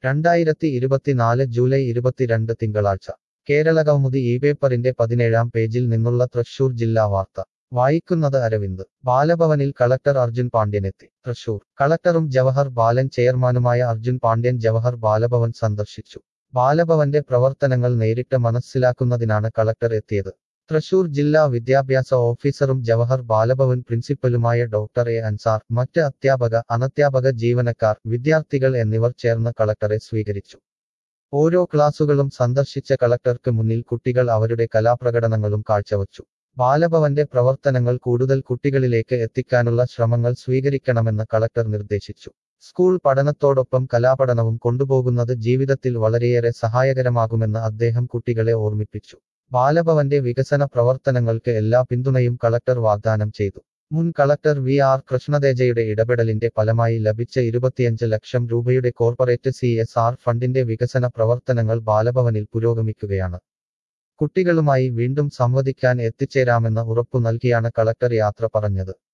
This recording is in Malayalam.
രണ്ടായിരത്തി ഇരുപത്തിനാല് ജൂലൈ ഇരുപത്തിരണ്ട് തിങ്കളാഴ്ച കേരളകൗമുദി ഈ പേപ്പറിന്റെ പതിനേഴാം പേജിൽ നിന്നുള്ള തൃശൂർ ജില്ലാ വാർത്ത വായിക്കുന്നത് അരവിന്ദ് ബാലഭവനിൽ കളക്ടർ അർജുൻ പാണ്ഡ്യനെത്തി തൃശൂർ കളക്ടറും ജവഹർ ബാലൻ ചെയർമാനുമായ അർജുൻ പാണ്ഡ്യൻ ജവഹർ ബാലഭവൻ സന്ദർശിച്ചു ബാലഭവന്റെ പ്രവർത്തനങ്ങൾ നേരിട്ട് മനസ്സിലാക്കുന്നതിനാണ് കളക്ടർ എത്തിയത് തൃശൂർ ജില്ലാ വിദ്യാഭ്യാസ ഓഫീസറും ജവഹർ ബാലഭവൻ പ്രിൻസിപ്പലുമായ ഡോക്ടർ എ അൻസാർ മറ്റ് അധ്യാപക അനധ്യാപക ജീവനക്കാർ വിദ്യാർത്ഥികൾ എന്നിവർ ചേർന്ന് കളക്ടറെ സ്വീകരിച്ചു ഓരോ ക്ലാസുകളും സന്ദർശിച്ച കളക്ടർക്ക് മുന്നിൽ കുട്ടികൾ അവരുടെ കലാപ്രകടനങ്ങളും കാഴ്ചവച്ചു ബാലഭവന്റെ പ്രവർത്തനങ്ങൾ കൂടുതൽ കുട്ടികളിലേക്ക് എത്തിക്കാനുള്ള ശ്രമങ്ങൾ സ്വീകരിക്കണമെന്ന് കളക്ടർ നിർദ്ദേശിച്ചു സ്കൂൾ പഠനത്തോടൊപ്പം കലാപഠനവും കൊണ്ടുപോകുന്നത് ജീവിതത്തിൽ വളരെയേറെ സഹായകരമാകുമെന്ന് അദ്ദേഹം കുട്ടികളെ ഓർമ്മിപ്പിച്ചു ബാലഭവന്റെ വികസന പ്രവർത്തനങ്ങൾക്ക് എല്ലാ പിന്തുണയും കളക്ടർ വാഗ്ദാനം ചെയ്തു മുൻ കളക്ടർ വി ആർ കൃഷ്ണതേജയുടെ ഇടപെടലിന്റെ ഫലമായി ലഭിച്ച ഇരുപത്തിയഞ്ച് ലക്ഷം രൂപയുടെ കോർപ്പറേറ്റ് സി എസ് ആർ ഫണ്ടിന്റെ വികസന പ്രവർത്തനങ്ങൾ ബാലഭവനിൽ പുരോഗമിക്കുകയാണ് കുട്ടികളുമായി വീണ്ടും സംവദിക്കാൻ എത്തിച്ചേരാമെന്ന് ഉറപ്പു നൽകിയാണ് കളക്ടർ യാത്ര പറഞ്ഞത്